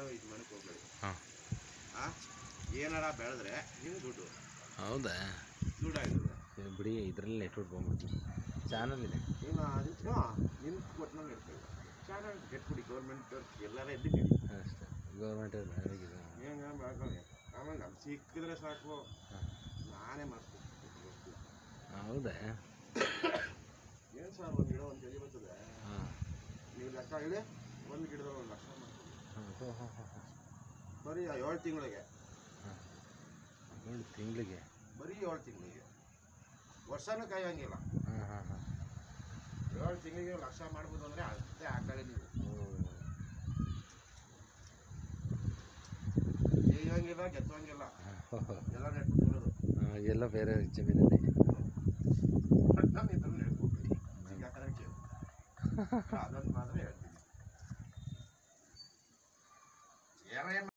ಇದು ಮಾಡಕ್ಕೆ ಹೋಗ್ಬೇಡಿ ಹಾಂ ಆ ಏನಾರ ಬೆಳೆದ್ರೆ ನಿಮ್ಗೆ ದುಡ್ಡು ಹೌದಾ ದುಡ್ಡು ಆಯ್ತದೆ ಇದು ಬಿಡಿ ಇದರಲ್ಲಿ ನೆಟ್ವರ್ಕ್ ಬಂದ್ಬಿಡ್ತೀನಿ ಚಾನಲ್ ಇದೆ ನೀನು ಅದಕ್ಕೆ ನಿಮ್ಗೆ ಕೊಟ್ಟನಂಗೆ ಇರ್ತೇವೆ ಚೆನ್ನಾಗಿ ಕೆಟ್ಬಿಡಿ ಗೌರ್ಮೆಂಟ್ ಎಲ್ಲಾರ ಎದ್ದಿದ್ದೀವಿ ಅಷ್ಟೇ ಗೌರ್ಮೆಂಟ್ ಆಗಿದೆ ಹೆಂಗೆ ಮಾಡ್ಕೊಳ್ಳಿ ಆಮೇಲೆ ನಮ್ಗೆ ಸಿಕ್ಕಿದ್ರೆ ಸಾಕು ಹಾಂ ನಾನೇ ಮಾಡ್ತೀನಿ ಹೌದಾ ಏನು ಸರ್ ಒಂದು ಗಿಡ ಒಂದು ಕೆಜಿ ಬರ್ತದೆ ಹಾಂ ನೀವು ಲೆಕ್ಕ ಹೇಳಿ ಒಂದು ಗಿಡದಲ್ಲಿ ಒಂದು ಲಕ್ಷ ಮಾಡ್ತೀವಿ ಹಾಂ ಹೋ ಹೋ ಹೋ ಹೋ ಬರೀ ಏಳು ತಿಂಗಳಿಗೆ ಹಾಂ ಏಳು ತಿಂಗಳಿಗೆ ಬರೀ ಏಳು ತಿಂಗಳಿಗೆ ವರ್ಷನೂ ಕಾಯಂಗಿಲ್ಲ ಹಾಂ ಹಾಂ ಹಾಂ ಏಳು ತಿಂಗಳಿಗೆ ಲಕ್ಷ ಮಾಡ್ಬೋದು ಅಂದರೆ ಅಷ್ಟೇ ಹಾಕಳಿ ನೀವು ಬೇಯಂಗಿಲ್ಲ ಗೆತ್ತಂಗಿಲ್ಲ ಎಲ್ಲ ನೆಟ್ಬಿಟ್ಟಿರೋದು ಎಲ್ಲ ಬೇರೆ ಜಮೀನಲ್ಲಿ ನಮ್ಮ ಇದ್ರಲ್ಲಿ ನೆಟ್ಬಿಟ್ರಿ ಯಾಕಂದ್ರೆ ಕೇಳಿ ಅದನ್ನು ಮಾತ್ರ ಹೇಳ್ತೀನಿ ಏನೇ